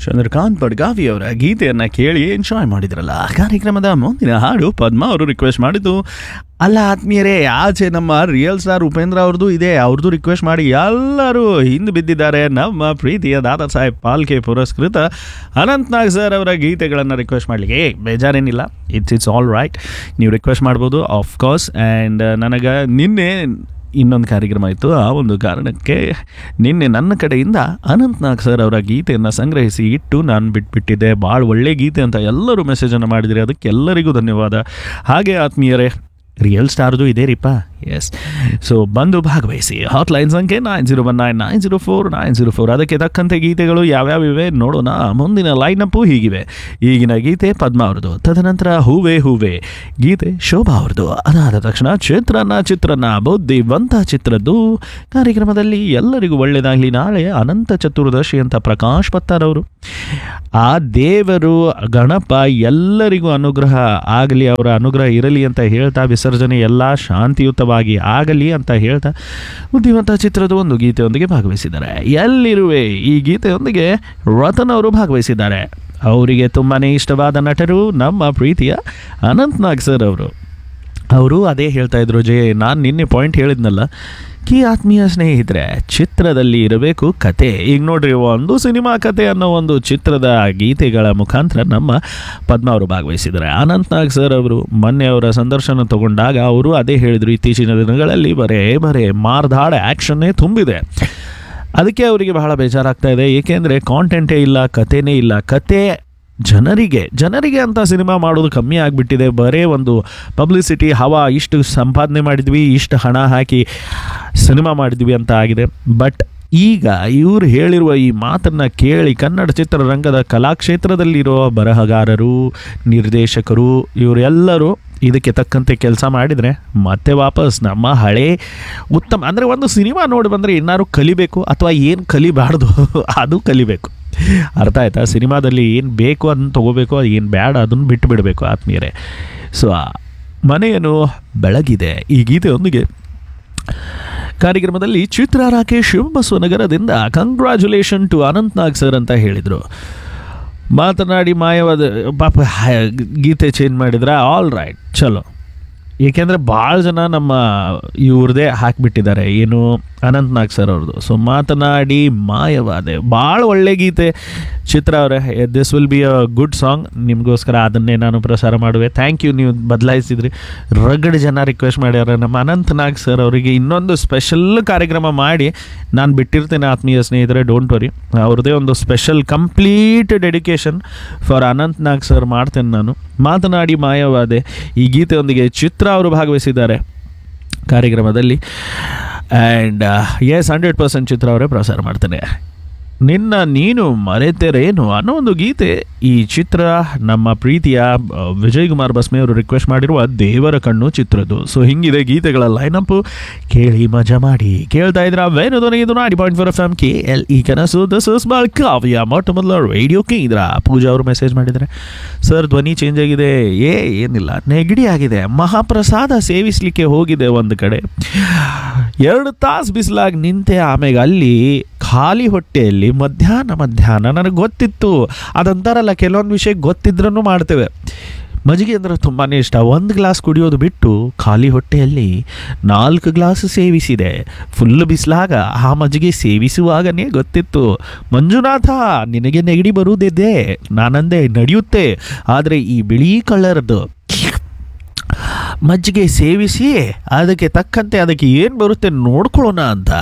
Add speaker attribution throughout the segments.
Speaker 1: ಚಂದ್ರಕಾಂತ್ ಬಡ್ಗಾವಿ ಅವರ ಗೀತೆಯನ್ನು ಕೇಳಿ ಎಂಜಾಯ್ ಮಾಡಿದ್ರಲ್ಲ ಕಾರ್ಯಕ್ರಮದ ಮುಂದಿನ ಹಾಡು ಪದ್ಮ ಅವರು ರಿಕ್ವೆಸ್ಟ್ ಮಾಡಿದ್ದು ಅಲ್ಲ ಆತ್ಮೀಯರೇ ಆಚೆ ನಮ್ಮ ರಿಯಲ್ ಸ್ಟಾರ್ ಉಪೇಂದ್ರ ಅವ್ರದ್ದು ಇದೆ ಅವ್ರದ್ದು ರಿಕ್ವೆಸ್ಟ್ ಮಾಡಿ ಎಲ್ಲರೂ ಹಿಂದೆ ಬಿದ್ದಿದ್ದಾರೆ ನಮ್ಮ ಪ್ರೀತಿಯ ದಾದಾ ಸಾಹೇಬ್ ಪಾಲ್ಕೆ ಪುರಸ್ಕೃತ ಅನಂತ್ನಾಗ್ ಸರ್ ಅವರ ಗೀತೆಗಳನ್ನು ರಿಕ್ವೆಸ್ಟ್ ಮಾಡಲಿಕ್ಕೆ ಏ ಬೇಜಾರೇನಿಲ್ಲ ಇಟ್ಸ್ ಇಟ್ಸ್ ಆಲ್ ರೈಟ್ ನೀವು ರಿಕ್ವೆಸ್ಟ್ ಮಾಡ್ಬೋದು ಆಫ್ಕೋರ್ಸ್ ಆ್ಯಂಡ್ ನನಗೆ ನಿನ್ನೆ ಇನ್ನೊಂದು ಕಾರ್ಯಕ್ರಮ ಇತ್ತು ಆ ಒಂದು ಕಾರಣಕ್ಕೆ ನಿನ್ನೆ ನನ್ನ ಕಡೆಯಿಂದ ಅನಂತ್ನಾಗ್ ಸರ್ ಅವರ ಗೀತೆಯನ್ನು ಸಂಗ್ರಹಿಸಿ ಇಟ್ಟು ನಾನು ಬಿಟ್ಬಿಟ್ಟಿದ್ದೆ ಭಾಳ ಒಳ್ಳೆ ಗೀತೆ ಅಂತ ಎಲ್ಲರೂ ಮೆಸೇಜನ್ನು ಮಾಡಿದಿರಿ ಅದಕ್ಕೆ ಎಲ್ಲರಿಗೂ ಧನ್ಯವಾದ ಹಾಗೆ ಆತ್ಮೀಯರೇ ರಿಯಲ್ ಸ್ಟಾರ್ದು ಇದೆ ರೀಪ ಎಸ್ ಸೊ ಬಂದು ಭಾಗವಹಿಸಿ ಹಾಟ್ಲೈನ್ ಸಂಖ್ಯೆ nine zero one nine nine zero four nine zero four ಅದಕ್ಕೆ ತಕ್ಕಂತೆ ಗೀತೆಗಳು ಯಾವ್ಯಾವ ಇವೆ ನೋಡೋಣ ಮುಂದಿನ ಲೈನಪ್ಪು ಹೀಗಿವೆ ಈಗಿನ ಗೀತೆ ಪದ್ಮ ಅವ್ರದ್ದು ತದನಂತರ ಹೂವೆ ಹೂವೆ ಗೀತೆ ಶೋಭಾ ಅವ್ರದ್ದು ಅದಾದ ತಕ್ಷಣ ಚಿತ್ರನ ಚಿತ್ರನ ಬುದ್ಧಿವಂತ ಚಿತ್ರದ್ದು ಕಾರ್ಯಕ್ರಮದಲ್ಲಿ ಎಲ್ಲರಿಗೂ ಒಳ್ಳೆಯದಾಗಲಿ ನಾಳೆ ಅನಂತ ಚತುರ್ದಶಿ ಅಂತ ಪ್ರಕಾಶ್ ಪತ್ತಾರ್ ಅವರು ಆ ದೇವರು ಗಣಪ ಎಲ್ಲರಿಗೂ ಅನುಗ್ರಹ ಆಗಲಿ ಅವರ ಅನುಗ್ರಹ ಇರಲಿ ಅಂತ ಹೇಳ್ತಾ ವಿಸರ್ಜನೆ ಎಲ್ಲ ಶಾಂತಿಯುತವಾಗಿ ಆಗಲಿ ಅಂತ ಹೇಳ್ತಾ ಬುದ್ಧಿವಂತ ಚಿತ್ರದ ಒಂದು ಗೀತೆಯೊಂದಿಗೆ ಭಾಗವಹಿಸಿದ್ದಾರೆ ಎಲ್ಲಿರುವೆ ಈ ಗೀತೆಯೊಂದಿಗೆ ರತನ್ ಅವರು ಭಾಗವಹಿಸಿದ್ದಾರೆ ಅವರಿಗೆ ತುಂಬಾ ಇಷ್ಟವಾದ ನಟರು ನಮ್ಮ ಪ್ರೀತಿಯ ಅನಂತ್ನಾಗ್ ಸರ್ ಅವರು ಅವರು ಅದೇ ಹೇಳ್ತಾ ಇದ್ರು ಜಯ ನಾನು ನಿನ್ನೆ ಪಾಯಿಂಟ್ ಹೇಳಿದ್ನಲ್ಲ ಕಿ ಆತ್ಮೀಯ ಸ್ನೇಹಿತರೆ ಚಿತ್ರದಲ್ಲಿ ಇರಬೇಕು ಕತೆ ಈಗ ನೋಡ್ರಿ ಒಂದು ಸಿನಿಮಾ ಕತೆ ಅನ್ನೋ ಒಂದು ಚಿತ್ರದ ಗೀತೆಗಳ ಮುಖಾಂತರ ನಮ್ಮ ಪದ್ಮ ಅವರು ಭಾಗವಹಿಸಿದ್ದಾರೆ ಅನಂತ್ನಾಗ್ ಸರ್ ಅವರು ಮೊನ್ನೆ ಅವರ ಸಂದರ್ಶನ ತಗೊಂಡಾಗ ಅವರು ಅದೇ ಹೇಳಿದರು ಇತ್ತೀಚಿನ ದಿನಗಳಲ್ಲಿ ಬರೇ ಬರೇ ಮಾರ್ಧಾಡ ಆ್ಯಕ್ಷನ್ನೇ ತುಂಬಿದೆ ಅದಕ್ಕೆ ಅವರಿಗೆ ಬಹಳ ಬೇಜಾರಾಗ್ತಾ ಇದೆ ಏಕೆಂದರೆ ಕಾಂಟೆಂಟೇ ಇಲ್ಲ ಕತೆನೇ ಇಲ್ಲ ಕತೆ ಜನರಿಗೆ ಜನರಿಗೆ ಅಂತ ಸಿನಿಮಾ ಮಾಡೋದು ಕಮ್ಮಿ ಆಗಿಬಿಟ್ಟಿದೆ ಬರೇ ಒಂದು ಪಬ್ಲಿಸಿಟಿ ಹವಾ ಇಷ್ಟು ಸಂಪಾದನೆ ಮಾಡಿದ್ವಿ ಇಷ್ಟು ಹಣ ಹಾಕಿ ಸಿನಿಮಾ ಮಾಡಿದ್ವಿ ಅಂತ ಆಗಿದೆ ಬಟ್ ಈಗ ಇವರು ಹೇಳಿರುವ ಈ ಮಾತನ್ನು ಕೇಳಿ ಕನ್ನಡ ಚಿತ್ರರಂಗದ ಕಲಾಕ್ಷೇತ್ರದಲ್ಲಿರೋ ಬರಹಗಾರರು ನಿರ್ದೇಶಕರು ಇವರೆಲ್ಲರೂ ಇದಕ್ಕೆ ತಕ್ಕಂತೆ ಕೆಲಸ ಮಾಡಿದರೆ ಮತ್ತೆ ವಾಪಸ್ ನಮ್ಮ ಹಳೆ ಉತ್ತಮ ಅಂದರೆ ಒಂದು ಸಿನಿಮಾ ನೋಡಿ ಬಂದರೆ ಏನಾದ್ರು ಕಲಿಬೇಕು ಅಥವಾ ಏನು ಕಲಿಬಾರ್ದು ಅದು ಕಲಿಬೇಕು ಅರ್ಥ ಆಯ್ತಾ ಸಿನಿಮಾದಲ್ಲಿ ಏನು ಬೇಕು ಅದನ್ನು ತೊಗೋಬೇಕು ಏನು ಬೇಡ ಅದನ್ನು ಬಿಟ್ಟು ಬಿಡಬೇಕು ಆತ್ಮೀಯರೇ ಸೊ ಮನೆಯನ್ನು ಬೆಳಗಿದೆ ಈ ಗೀತೆಯೊಂದಿಗೆ ಕಾರ್ಯಕ್ರಮದಲ್ಲಿ ಚಿತ್ರ ರಾಕೇಶ್ ಶಿವಬಸವನಗರದಿಂದ ಕಂಗ್ರ್ಯಾಚುಲೇಷನ್ ಟು ಅನಂತ್ನಾಗ್ ಸರ್ ಅಂತ ಹೇಳಿದರು ಮಾತನಾಡಿ ಮಾಯವಾದ ಪಾಪ ಹ- ಗೀತೆ ಚೇಂಜ್ ಮಾಡಿದ್ರೆ ಆಲ್ ರೈಟ್ ಚಲೋ ಏಕೆಂದರೆ ಭಾಳ ಜನ ನಮ್ಮ ಇವ್ರದೇ ಹಾಕಿಬಿಟ್ಟಿದ್ದಾರೆ ಏನು ಅನಂತ್ನಾಗ್ ಸರ್ ಅವ್ರದ್ದು ಸೊ ಮಾತನಾಡಿ ಮಾಯವಾದೆ ಭಾಳ ಒಳ್ಳೆ ಗೀತೆ ಚಿತ್ರ ಅವರೇ this will be a good song ನಿಮಗೋಸ್ಕರ ಅದನ್ನೇ ನಾನು ಪ್ರಸಾರ ಮಾಡುವೆ ಥ್ಯಾಂಕ್ ಯು ನೀವು ಬದಲಾಯಿಸಿದ್ರಿ ರಗಡ್ ಜನ ರಿಕ್ವೆಸ್ಟ್ ಮಾಡ್ಯಾರ ನಮ್ಮ ಅನಂತ್ನಾಗ್ ಸರ್ ಅವರಿಗೆ ಇನ್ನೊಂದು ಸ್ಪೆಷಲ್ ಕಾರ್ಯಕ್ರಮ ಮಾಡಿ ನಾನು ಬಿಟ್ಟಿರ್ತೇನೆ ಆತ್ಮೀಯ ಸ್ನೇಹಿತರೆ ಡೋಂಟ್ ವರಿ ಅವ್ರದ್ದೇ ಒಂದು special complete dedication for Anant Nag sir ಮಾಡ್ತೇನೆ ನಾನು ಮಾತನಾಡಿ ಮಾಯವಾದೆ ಈ ಗೀತೆಯೊಂದಿಗೆ ಚಿತ್ರ ಅವರು ಭಾಗವಹಿಸಿದ್ದಾರೆ ಕಾರ್ಯಕ್ರಮದಲ್ಲಿ and yes hundred percent Chitra ಅವರೇ ಪ್ರಸಾರ ಮಾಡ್ತೇನೆ ನಿನ್ನ ನೀನು ಮರೆತೆರೇನು ಅನ್ನೋ ಒಂದು ಗೀತೆ ಈ ಚಿತ್ರ ನಮ್ಮ ಪ್ರೀತಿಯ ಆ, ವಿಜಯ್ ಕುಮಾರ್ ಬಸ್ಮೆ ಅವರು ರಿಕ್ವೆಸ್ಟ್ ಮಾಡಿರುವ ದೇವರ ಕಣ್ಣು ಚಿತ್ರದ್ದು ಸೊ ಹಿಂಗಿದೆ ಗೀತೆಗಳ ಲೈನಪ್ಪು ಕೇಳಿ ಮಜಾ ಮಾಡಿ ಕೇಳ್ತಾ ಇದ್ರ ವೇಣುಧ್ವನಿ ಇದು ನಾಡಿ point four F M K L ಈ ಕನಸು ದಸ್ ಇಸ್ ಬಾಳ್ ಕಾವ್ಯ ಮೊಟ್ಟ ಮೊದಲ ರೇಡಿಯೋ ಕೇಂದ್ರ ಪೂಜಾ ಅವರು ಮೆಸೇಜ್ ಮಾಡಿದ್ದಾರೆ ಸರ್ ಧ್ವನಿ ಚೇಂಜ್ ಆಗಿದೆ ಏ ಏನಿಲ್ಲ ನೆಗಡಿ ಆಗಿದೆ ಮಹಾಪ್ರಸಾದ ಸೇವಿಸಲಿಕ್ಕೆ ಹೋಗಿದೆ ಒಂದು ಕಡೆ ಎರಡು ತಾಸು ಬಿಸಿಲಾಗಿ ನಿಂತೆ ಆಮೇಲೆ ಅಲ್ಲಿ ಖಾಲಿ ಹೊಟ್ಟೆಯಲ್ಲಿ ಮಧ್ಯಾಹ್ನ ಮಧ್ಯಾಹ್ನ ನನಗೆ ಗೊತ್ತಿತ್ತು ಅದಂತಾರಲ್ಲ ಕೆಲವೊಂದು ವಿಷಯ ಗೊತ್ತಿದ್ರೂ ಮಾಡ್ತೇವೆ ಮಜ್ಜಿಗೆ ಅಂದ್ರೆ ತುಂಬಾ ಇಷ್ಟ ಒಂದು ಗ್ಲಾಸ್ ಕುಡಿಯೋದು ಬಿಟ್ಟು ಖಾಲಿ ಹೊಟ್ಟೆಯಲ್ಲಿ ನಾಲ್ಕು ಗ್ಲಾಸ್ ಸೇವಿಸಿದೆ ಫುಲ್ ಬಿಸಿಲಾಗ ಆ ಮಜ್ಜಿಗೆ ಸೇವಿಸುವಾಗನೇ ಗೊತ್ತಿತ್ತು ಮಂಜುನಾಥ ನಿನಗೆ ನೆಗಡಿ ಬರುವುದಿದೆ ನಾನಂದೆ ನಡೆಯುತ್ತೆ ಆದರೆ ಈ ಬಿಳಿ ಕಲರ್ದು ಮಜ್ಜಿಗೆ ಸೇವಿಸಿ ಅದಕ್ಕೆ ತಕ್ಕಂತೆ ಅದಕ್ಕೆ ಏನು ಬರುತ್ತೆ ನೋಡ್ಕೊಳ್ಳೋಣ ಅಂತ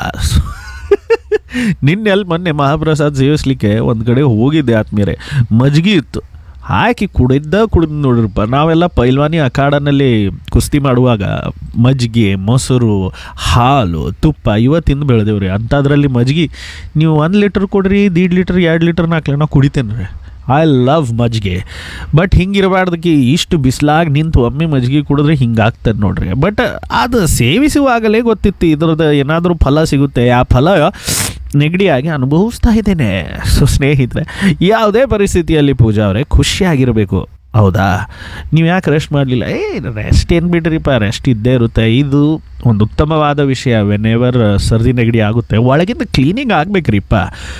Speaker 1: ನಿನ್ನೆ ಅಲ್ಲಿ ಮೊನ್ನೆ ಮಹಾಪ್ರಸಾದ್ ಸೇವಿಸ್ಲಿಕ್ಕೆ ಒಂದು ಕಡೆ ಹೋಗಿದ್ದೆ ಆತ್ಮೀಯರೇ ಮಜ್ಜಿಗೆ ಇತ್ತು ಹಾಕಿ ಕುಡಿದ್ದ ಕುಡಿದ್ ನೋಡ್ರಪ್ಪ ನಾವೆಲ್ಲ ಪೈಲ್ವಾನಿ ಅಖಾಡನಲ್ಲಿ ಕುಸ್ತಿ ಮಾಡುವಾಗ ಮಜ್ಜಿಗೆ ಮೊಸರು ಹಾಲು ತುಪ್ಪ ಇವ ತಿಂದು ಬೆಳೆದೇವ್ರಿ ಅಂಥದ್ರಲ್ಲಿ ಮಜ್ಜಿಗೆ ನೀವು ಒಂದು ಲೀಟ್ರ್ ಕೊಡ್ರಿ ದೀಡ್ ಲೀಟ್ರ್ ಎರಡು ಲೀಟ್ರ್ ನಾಲ್ಕು ನಾ ಕುಡಿತೇನೆ ರೀ ಐ ಲವ್ ಮಜ್ಜಿಗೆ ಬಟ್ ಹಿಂಗಿರಬಾರ್ದಕ್ಕೆ ಇಷ್ಟು ಬಿಸಿಲಾಗಿ ನಿಂತು ಒಮ್ಮೆ ಮಜ್ಜಿಗೆ ಕುಡಿದ್ರೆ ಹಿಂಗಾಗ್ತದೆ ನೋಡ್ರಿ ಬಟ್ ಅದು ಸೇವಿಸುವಾಗಲೇ ಗೊತ್ತಿತ್ತು ಇದ್ರದ್ದು ಏನಾದರೂ ಫಲ ಸಿಗುತ್ತೆ ಆ ಫಲ ನೆಗಡಿಯಾಗಿ ಅನುಭವಿಸ್ತಾ ಇದ್ದೇನೆ ಸೊ ಸ್ನೇಹಿತರೆ ಯಾವುದೇ ಪರಿಸ್ಥಿತಿಯಲ್ಲಿ ಪೂಜಾ ಅವರೇ ಖುಷಿಯಾಗಿರಬೇಕು ಹೌದಾ ನೀವು ಯಾಕೆ ರೆಸ್ಟ್ ಮಾಡಲಿಲ್ಲ ಏ ರೆಸ್ಟ್ ಏನು ಬಿಡ್ರಿಪ್ಪ ರೆಸ್ಟ್ ಇದ್ದೇ ಇರುತ್ತೆ ಇದು ಒಂದು ಉತ್ತಮವಾದ ವಿಷಯ ವೆನ್ ಎವರ್ ಸರ್ದಿ ನೆಗಡಿ ಆಗುತ್ತೆ ಒಳಗಿಂದ ಕ್ಲೀನಿಂಗ್ ಆಗಬೇಕ್ರಿಪ್ಪ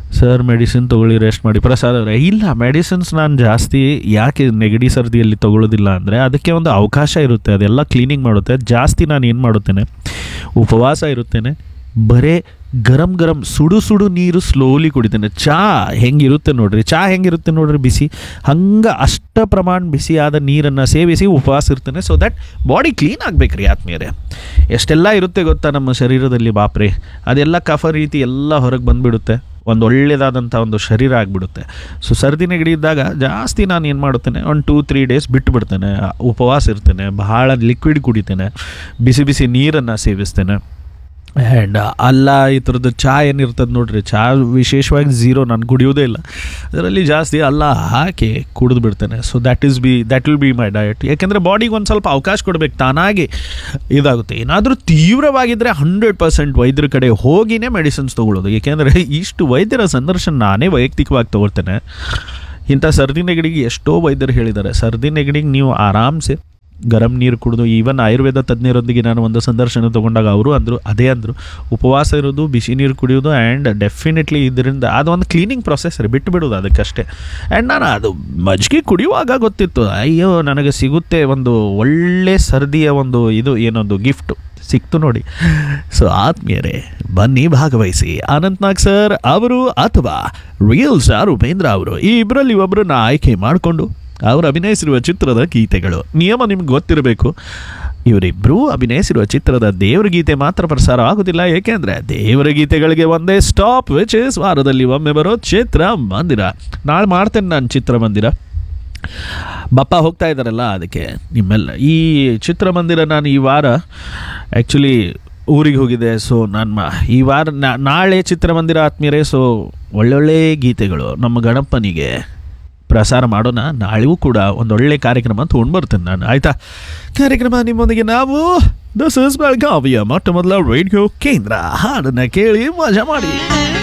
Speaker 1: ಸರ್ ಮೆಡಿಸಿನ್ ತೊಗೊಳ್ಳಿ ರೆಸ್ಟ್ ಮಾಡಿ ಪ್ರಸಾದ್ ಅವರೇ ಇಲ್ಲ ಮೆಡಿಸಿನ್ಸ್ ನಾನು ಜಾಸ್ತಿ ಯಾಕೆ ನೆಗಡಿ ಸರ್ದಿಯಲ್ಲಿ ತೊಗೊಳ್ಳೋದಿಲ್ಲ ಅಂದರೆ ಅದಕ್ಕೆ ಒಂದು ಅವಕಾಶ ಇರುತ್ತೆ ಅದೆಲ್ಲ ಕ್ಲೀನಿಂಗ್ ಮಾಡುತ್ತೆ ಜಾಸ್ತಿ ನಾನು ಏನು ಮಾಡುತ್ತೇನೆ ಉಪವಾಸ ಇರುತ್ತೇನೆ ಬರೇ ಗರಂ ಗರಂ ಸುಡು ಸುಡು ನೀರು ಸ್ಲೋಲಿ ಕುಡಿತೇನೆ ಚಾ ಹೆಂಗಿರುತ್ತೆ ನೋಡ್ರಿ ಚಾ ಹೆಂಗಿರುತ್ತೆ ನೋಡ್ರಿ ಬಿಸಿ ಹಂಗೆ ಅಷ್ಟ ಪ್ರಮಾಣ ಬಿಸಿಯಾದ ನೀರನ್ನು ಸೇವಿಸಿ ಉಪವಾಸ ಇರ್ತೇನೆ ಸೊ ದ್ಯಾಟ್ ಬಾಡಿ ಕ್ಲೀನ್ ಆಗಬೇಕ್ರಿ ಆತ್ಮೀಯರೇ ಎಷ್ಟೆಲ್ಲ ಇರುತ್ತೆ ಗೊತ್ತಾ ನಮ್ಮ ಶರೀರದಲ್ಲಿ ಬಾಪ್ರೆ ಅದೆಲ್ಲ ಕಫ ರೀತಿ ಎಲ್ಲ ಹೊರಗೆ ಬಂದುಬಿಡುತ್ತೆ ಒಂದು ಒಳ್ಳೆಯದಾದಂಥ ಒಂದು ಶರೀರ ಆಗಿಬಿಡುತ್ತೆ ಸೊ ಸರ್ದಿ ನೆಗಡಿ ಇದ್ದಾಗ ಜಾಸ್ತಿ ನಾನು ಏನು ಮಾಡುತ್ತೇನೆ ಒಂದು ಟೂ ತ್ರೀ ಡೇಸ್ ಬಿಟ್ಟು ಬಿಡ್ತೇನೆ ಉಪವಾಸ ಇರ್ತೇನೆ ಬಹಳ ಲಿಕ್ವಿಡ್ ಕುಡಿತೇನೆ ಬಿಸಿ ಬಿಸಿ ನೀರನ್ನು ಸೇವಿಸ್ತೇನೆ ಆ್ಯಂಡ್ ಅಲ್ಲ ಈ ಥರದ್ದು ಚಹಾ ಏನಿರ್ತದೆ ನೋಡ್ರಿ ಚಹಾ ವಿಶೇಷವಾಗಿ ಝೀರೋ ನಾನು ಕುಡಿಯೋದೇ ಇಲ್ಲ ಅದರಲ್ಲಿ ಜಾಸ್ತಿ ಅಲ್ಲ ಹಾಕಿ ಕುಡಿದು ಬಿಡ್ತೇನೆ so that is be that will be my diet ಯಾಕೆಂದರೆ ಬಾಡಿಗೆ ಒಂದು ಸ್ವಲ್ಪ ಅವಕಾಶ ಕೊಡಬೇಕು ತಾನಾಗಿ ಇದಾಗುತ್ತೆ ಏನಾದರೂ ತೀವ್ರವಾಗಿದ್ದರೆ ಹಂಡ್ರೆಡ್ ಪರ್ಸೆಂಟ್ ವೈದ್ಯರ ಕಡೆ ಹೋಗಿನೇ ಮೆಡಿಸಿನ್ಸ್ ತೊಗೊಳ್ಳೋದು ಏಕೆಂದರೆ ಇಷ್ಟು ವೈದ್ಯರ ಸಂದರ್ಶನ ನಾನೇ ವೈಯಕ್ತಿಕವಾಗಿ ತೊಗೊಳ್ತೇನೆ ಇಂಥ ಸರ್ದಿ ನೆಗಡಿಗೆ ಎಷ್ಟೋ ವೈದ್ಯರು ಹೇಳಿದ್ದಾರೆ ಸರ್ದಿ ನೆಗಡಿಗೆ ನೀವು ಆರಾಮ್ಸೆ ಗರಂ ನೀರು ಕುಡಿದು ಈವನ್ ಆಯುರ್ವೇದ ತಜ್ಞರೊಂದಿಗೆ ನಾನು ಒಂದು ಸಂದರ್ಶನ ತೊಗೊಂಡಾಗ ಅವರು ಅಂದರು ಅದೇ ಅಂದರು ಉಪವಾಸ ಇರೋದು ಬಿಸಿ ನೀರು ಕುಡಿಯೋದು ಆ್ಯಂಡ್ ಡೆಫಿನೆಟ್ಲಿ ಇದರಿಂದ ಅದೊಂದು ಕ್ಲೀನಿಂಗ್ ಪ್ರೊಸೆಸ್ ರೀ ಬಿಟ್ಟು ಬಿಡೋದು ಅದಕ್ಕಷ್ಟೇ ಆ್ಯಂಡ್ ನಾನು ಅದು ಮಜ್ಜಿಗೆ ಕುಡಿಯುವಾಗ ಗೊತ್ತಿತ್ತು ಅಯ್ಯೋ ನನಗೆ ಸಿಗುತ್ತೆ ಒಂದು ಒಳ್ಳೆ ಸರ್ದಿಯ ಒಂದು ಇದು ಏನೊಂದು ಗಿಫ್ಟು ಸಿಕ್ತು ನೋಡಿ ಸೊ ಆತ್ಮೀಯರೇ ಬನ್ನಿ ಭಾಗವಹಿಸಿ ಅನಂತ್ನಾಗ್ ಸರ್ ಅವರು ಅಥವಾ ರಿಯಲ್ ಸ್ಟಾರ್ ಉಪೇಂದ್ರ ಅವರು ಈ ಇಬ್ಬರಲ್ಲಿ ಒಬ್ಬರನ್ನ ಆಯ್ಕೆ ಮಾಡಿಕೊಂಡು ಅವರು ಅಭಿನಯಿಸಿರುವ ಚಿತ್ರದ ಗೀತೆಗಳು ನಿಯಮ ನಿಮ್ಗೆ ಗೊತ್ತಿರಬೇಕು ಇವರಿಬ್ಬರೂ ಅಭಿನಯಿಸಿರುವ ಚಿತ್ರದ ದೇವರ ಗೀತೆ ಮಾತ್ರ ಪ್ರಸಾರ ಆಗೋದಿಲ್ಲ ಏಕೆಂದರೆ ದೇವರ ಗೀತೆಗಳಿಗೆ ಒಂದೇ ಸ್ಟಾಪ್ ವಿಚ್ ಇಸ್ ವಾರದಲ್ಲಿ ಒಮ್ಮೆ ಬರೋ ಚಿತ್ರ ಮಂದಿರ ನಾಳೆ ಮಾಡ್ತೇನೆ ನಾನು ಚಿತ್ರಮಂದಿರ ಬಪ್ಪ ಹೋಗ್ತಾ ಇದ್ದಾರಲ್ಲ ಅದಕ್ಕೆ ನಿಮ್ಮೆಲ್ಲ ಈ ಚಿತ್ರಮಂದಿರ ನಾನು ಈ ವಾರ ಆ್ಯಕ್ಚುಲಿ ಊರಿಗೆ ಹೋಗಿದೆ ಸೊ ನಾನು ಮಾ ಈ ವಾರ ನಾ- ನಾಳೆ ಚಿತ್ರಮಂದಿರ ಆತ್ಮೀಯರೇ ಸೊ ಒಳ್ಳೊಳ್ಳೆ ಗೀತೆಗಳು ನಮ್ಮ ಗಣಪನಿಗೆ ಪ್ರಸಾರ ಮಾಡೋಣ ನಾಳೆಗೂ ಕೂಡ ಒಂದೊಳ್ಳೆ ಕಾರ್ಯಕ್ರಮ ತೊಗೊಂಡು ಬರ್ತೇನೆ ನಾನು ಆಯಿತಾ ಕಾರ್ಯಕ್ರಮ ನಿಮ್ಮೊಂದಿಗೆ ನಾವು ದಿಸ್ ಇಸ್ ಬೆಳಗಾವಿಯ ಮೊಟ್ಟ ಮೊದಲ ರೇಡಿಯೋ ಕೇಂದ್ರ ಹಾಡನ್ನು ಕೇಳಿ ಮಜಾ ಮಾಡಿ